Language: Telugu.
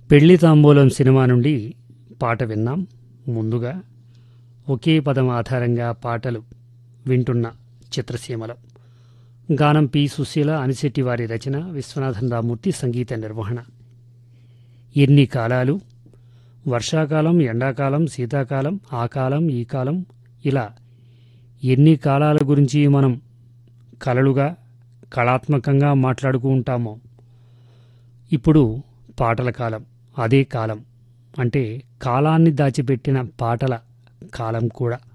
పెళ్లి తాంబూలం సినిమా నుండి పాట విన్నాం ముందుగా ఒకే పదం ఆధారంగా పాటలు వింటున్న చిత్రసీమలో గానం పి సుశీల అనిశెట్టి వారి రచన విశ్వనాథన్ రామూర్తి సంగీత నిర్వహణ ఎన్ని కాలాలు వర్షాకాలం ఎండాకాలం శీతాకాలం ఆ కాలం ఈ కాలం ఇలా ఎన్ని కాలాల గురించి మనం కలలుగా కళాత్మకంగా మాట్లాడుతూ ఉంటామో ఇప్పుడు పాటల కాలం అదే కాలం అంటే కాలాన్ని దాచిపెట్టిన పాటల కాలం కూడా